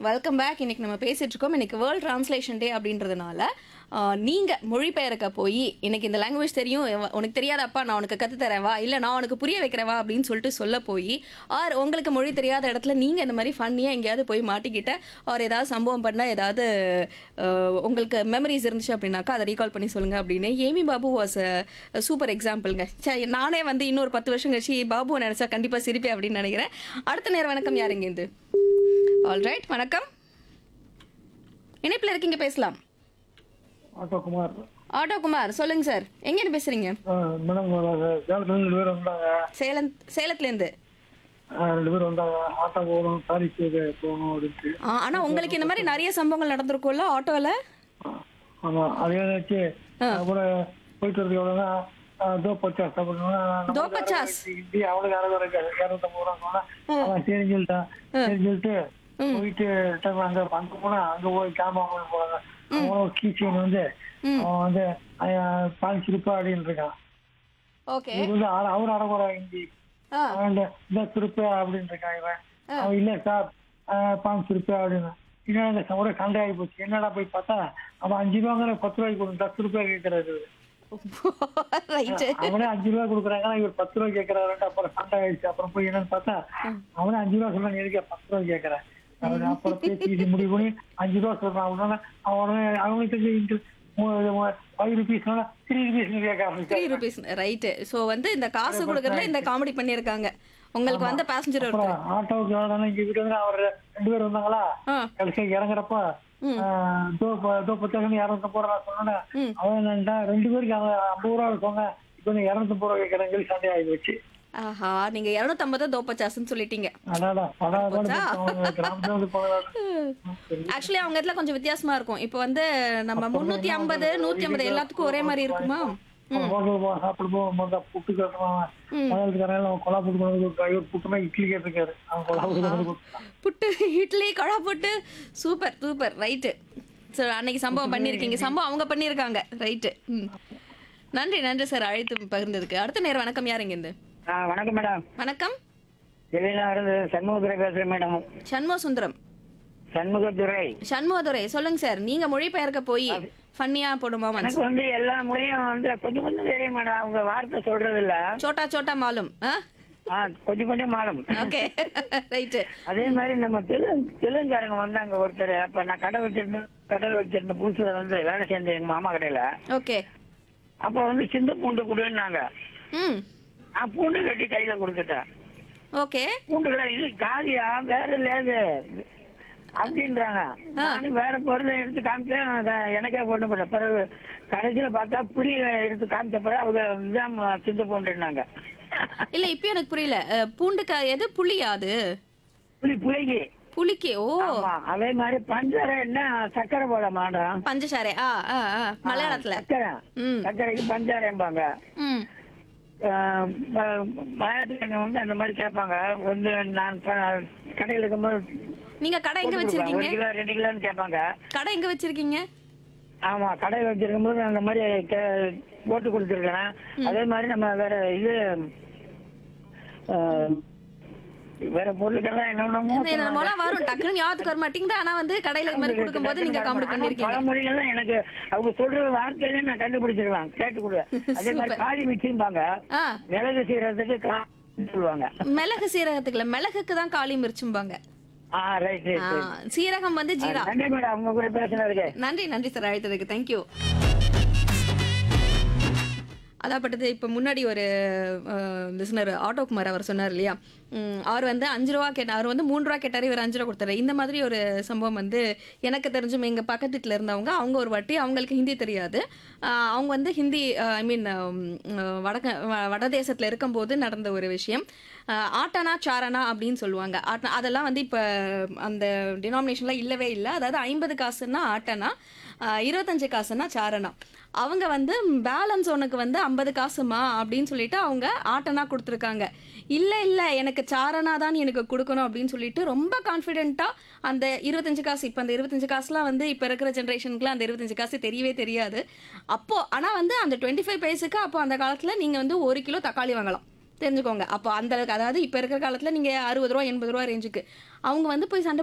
Welcome back இன்னைக்கு நம்ம பேசிட்டு இருக்கோம் இன்னைக்கு வேர்ல்ட் டிரான்ஸ்லேஷன் டே அப்படின்றதுனால ஆஹ், நீங்க மொழிபெயர்க்க போய் எனக்கு இந்த லாங்குவேஜ் தெரியும் எவ- உனக்கு தெரியாதப்பா நான் உனக்கு கத்து தரேன் வா இல்ல நான் உனக்கு புரிய வைக்கிறேன் வா அப்படின்னு சொல்லிட்டு சொல்ல போய் ஆர் உங்களுக்கு மொழி தெரியாத இடத்துல நீங்க இந்த மாதிரி ஃபன்னியா எங்கேயாவது போய் மாட்டிக்கிட்ட ஆர் ஏதாவது சம்பவம் பண்ணா ஏதாவது ஆஹ், உங்களுக்கு மெமரிஸ் இருந்துச்சு அப்படின்னாக்கா அதை ரீகால் பண்ணி சொல்லுங்க அப்படின்னு ஏமி பாபு வாஸ் சூப்பர் எக்ஸாம்பிள்ங்க சரி நானே வந்து இன்னொரு பத்து வருஷம் கழிச்சு பாபுவை நினைச்சா கண்டிப்பா சிரிப்பேன் அப்படின்னு நினைக்கிறேன் அடுத்த நேரம் வணக்கம் யாருங்க இது ஆல்ரைட் வணக்கம் இணைப்பில் இருக்கீங்க பேசலாம் ஆட்டோ குமார் ஆட்டோ குமார் சொல்லுங்க சார் எங்கேருந்து பேசுறீங்க மேடம் சேலத்துல ரெண்டு பேர் வந்தாங்க சேலம் சேலத்துலேருந்து ஆ, ரெண்டு பேர் வந்தாங்க ஆட்டோ போகணும் தாரிக்கு போகணும் அப்படின்ட்டு ஆ ஆனால் உங்களுக்கு இந்த மாதிரி நிறைய சம்பவங்கள் நடந்திருக்கும்ல ஆட்டோவில் ஆ, ஆமா அதே வச்சு அப்புறம் போயிட்டு வரது எவ்வளோன்னா தோ பச்சாஸ் அப்படின்னா தோ பச்சாஸ்? ஹிந்தி அவனுக்கு அறுபது இரநூத்தம்பது ரூபா சொன்னா அவன் சரி சொல்லிட்டான் சரி சொல்லிட்டு போயிட்டு return அங்க அங்க போனா அங்க போய் கேமரா வாங்க போனாங்க அவன் கீச்சைன் வந்து அவன் வந்து பாஞ்சு ரூபாய் அப்படின்னு இருக்கான் ஓகே இவர் வந்து அர- அவர் அடகுறா ஹிந்தி ஆ அவன் இந்த இந்த திருப்பி அப்படின்னு இருக்கான் இவன் அவன் இல்ல சார் பாஞ்சு திருப்பி அப்படின்னு என்னடா இந்த ஒரே சண்டை ஆகி போச்சு என்னடா போய் பார்த்தா அவன் அஞ்சு ரூபாங்கிற பத்து ரூபாய்க்கு கொடுக்கும் பத்து ரூபாய் கேட்கறாரு ரைட்டு அவனே அஞ்சு ரூபாய் கொடுக்குறாங்க இவர் பத்து ரூபாய் கேட்கறாருன்ட்டு அப்புறம் சண்டை ஆயிடுச்சு அப்புறம் போய் என்னன்னு பார்த்தா அவனே அஞ்சு ரூபாய் சொல்றாங்க எதுக்கு பத்து ரூபாய் கேட்கறேன் அவன் அப்புறம் போய் பேசி முடிவு பண்ணி அஞ்சு ரூபாய் சொல்றான் அவனால அவனே அவனுக்கு தெரிஞ்சு ஃபைவ் ருபீஸ்னால த்ரீ ருபீஸ் கேட்க த்ரீ ஆரம்பிச்சாங்க ருபீஸ் ரைட்டு ஸோ வந்து இந்த காசு கொடுக்கறதுல இந்த காமெடி பண்ணியிருக்காங்க உங்களுக்கு வந்த பேசஞ்சர் ஒருத்தர் அப்புறம் ஆட்டோவுக்கு எவ்வளோ இங்க வீட்டு வந்து அவர் ரெண்டு பேர் வந்தாங்களா ஆ கடைசி இறங்குறப்ப ஆஹ், தோ ப- தோ பத்தாயிரம் இரநூத்தி போடுறா சொன்னேன் ம். அவன் என்னன்டா ரெண்டு பேருக்கு அவன் ஐம்பது ரூபா சொன்னேன் இப்போ நீ இரநூத்தி ரூபா கேட்கறேன் சொல்லி சண்டை ஆகி போச்சு ஆஹா நீங்க இரநூத்தம்பது தோப்பச்சாஸ்ன்னு சொல்லிட்டீங்க அடாடா படாதான் கிராமத்துல வந்து போகலாம் ஆக்சுவலி அவங்க இடத்துல கொஞ்சம் வித்தியாசமா இருக்கும் இப்போ வந்து நம்ம முந்நூற்றி ஐம்பது நூற்றி ஐம்பது எல்லாத்துக்கும் ஒரே மாதிரி இருக்குமா ஹோட்டல் போ சாப்பிட போ மொத்தம் புட்டு கட்டுறான் முதல்காரன் அவன் கொலா புட்டு கொண்டு வந்து இவர் புட்டுனா இட்லி கேட்டிருக்காரு அவன் கொலா புட்டு கொண்டு வந்து கொடுத்தான். புட்டு இட்லி கொழா puttu super super right so அன்னைக்கு சம்பவம் பண்ணியிருக்கீங்க சம்பவம் அவங்க பண்ணியிருக்காங்க ரைட்டு ம் நன்றி நன்றி சார் அழைத்து பகிர்ந்ததுக்கு அடுத்த நேரம் வணக்கம் யாருங்க இருந்து ஆ வணக்கம் மேடம் வணக்கம் வெளியில இருந்து சண்முகத்துறை பேசுறேன் மேடம் சண்முக சுந்தரம் சண்முகத்துறை சண்முகதுரை சொல்லுங்க சார் நீங்க மொழிபெயர்க்க போய் ஃபன்னியா போடுமா மனசு எனக்கு வந்து எல்லா மொழியும் வந்து கொஞ்சம் கொஞ்சம் தெரியும் மேடம் அவங்க வார்த்தை சொல்றது இல்ல சோட்டா சோட்டா மாலும் ஆ ஆ கொஞ்சம் கொஞ்சம் மாறும் ஓகே ரைட்டு அதே மாதிரி நம்ம தெலுங்கு தெலுங்குக்காரங்க வந்தாங்க ஒருத்தர் அப்ப நான் கடை வச்சிருந்தேன் கடை வச்சிருந்த புதுசுல வந்து வேலை செஞ்சேன் எங்க மாமா கடையில ஓகே அப்ப வந்து சிந்து பூண்டு கொடுன்னாங்க ம் நான் பூண்டு கட்டி கையில கொடுத்துட்டேன் ஓகே பூண்டு கடை இது காலியா வேற லேது அப்படின்றாங்க நானும் வேற பொருளை எடுத்து காமிச்சேன் அதை எனக்கே போட்டு போட்டேன் பிறகு கடைசியில பார்த்தா புளி எடுத்து காமிச்ச பிறகு அவங்க இதான் சிந்து பூண்டுனாங்க இல்ல இப்போ எனக்கு புரியல அஹ், பூண்டுக்கா எது புளியா அது புளி புளிக்கு புளிக்கு ஓ ஆமா அதே மாதிரி பஞ்சரை என்ன சக்கரை போட மாட்டோம் பஞ்சசாரை ஆ ஆ ஆ மலையாளத்துல சக்கரை ம் சக்கரைக்கு பஞ்சாரம்பாங்க ம் மலையாளத்துல வந்து அந்த மாதிரி கேட்பாங்க வந்து நான் ப- கடையில் இருக்கும்போது நீங்க கடை எங்க ஒரு வச்சிருக்கீங்க கிலோ ரெண்டு கிலோன்னு கேட்பாங்க கடை எங்க வச்சிருக்கீங்க ஆமா கடையில் வச்சிருக்கும் போது அந்த மாதிரி கே- போட்டு கொடுத்துருக்கேன் அதே மாதிரி நம்ம வேற இது அஹ், வேற பொருளுக்கெல்லாம் என்னென்னமோ இந்த நம்மளாம் வரும் டக்குன்னு ஞாபகத்துக்கு வர மாட்டேங்குது ஆனா வந்து கடையில இது மாதிரி கொடுக்கும்போது நீங்க காமெடி பண்ணிருக்கீங்க பழமொழிகள்லாம் எனக்கு அவங்க சொல்ற வார்த்தையில நான் கண்டுபிடிச்சிருக்கலாம் கேட்டு கொடு அதே மாதிரி காளி மிச்சிம்பாங்க ஆ மிளகு செய்யறதுக்கு கா சொல்லுவாங்க மிளகு சீரகத்துக்குல மிளகுக்கு தான் காளி மிரிச்சும்பாங்க ஆ ரைட் ஆ, சீரகம் வந்து ஜீரா நன்றி மேடம் அவங்க கூட பேசுனதுக்கு நன்றி நன்றி சார் அழைத்ததுக்கு தேங்க்யூ அதாப்பட்டது இப்போ முன்னாடி ஒரு லிசனர் ஆட்டோகுமார் அவர் சொன்னார் இல்லையா உம், அவர் வந்து அஞ்சு ரூபா கேட்டார் அவர் வந்து மூணு ரூபா கேட்டார் இவர் அஞ்சு ரூபா கொடுத்தாரு இந்த மாதிரி ஒரு சம்பவம் வந்து எனக்கு தெரிஞ்சும் எங்கள் பக்கத்து வீட்டில் இருந்தவங்க அவங்க ஒரு வாட்டி அவங்களுக்கு ஹிந்தி தெரியாது ஆஹ், அவங்க வந்து ஹிந்தி ஐ மீன் வடக்க வ- வடதேசத்தில் இருக்கும்போது நடந்த ஒரு விஷயம் ஆஹ், ஆட்டானா சாரணா அப்படின்னு சொல்லுவாங்க ஆட்டா அதெல்லாம் வந்து இப்போ அந்த டினாமினேஷன்லாம் இல்லவே இல்லை அதாவது ஐம்பது காசுன்னா ஆட்டனா ஆஹ், இருபத்தஞ்சு காசுன்னா சாரணா அவங்க வந்து பேலன்ஸ் உனக்கு வந்து ஐம்பது காசுமா அப்படின்னு சொல்லிட்டு அவங்க ஆட்டனா கொடுத்துருக்காங்க இல்லை இல்லை எனக்கு சாரணா தான் எனக்கு கொடுக்கணும் அப்படின்னு சொல்லிட்டு ரொம்ப கான்ஃபிடென்ட்டாக அந்த இருபத்தஞ்சு காசு இப்போ அந்த இருபத்தஞ்சு காசுலாம் வந்து இப்போ இருக்கிற ஜென்ரேஷனுக்குலாம் அந்த இருபத்தஞ்சு காசு தெரியவே தெரியாது அப்போ ஆனால் வந்து அந்த டுவெண்ட்டி ஃபைவ் பைஸுக்கு அப்போ அந்த காலத்தில் நீங்கள் வந்து ஒரு கிலோ தக்காளி வாங்கலாம் தெரிஞ்சுக்கோங்க அப்போ அந்த அளவுக்கு அதாவது இப்போ இருக்கிற காலத்தில் நீங்கள் அறுபது ரூபா எண்பது ரூபா ரேஞ்சுக்கு அவங்க வந்து போய் சண்டை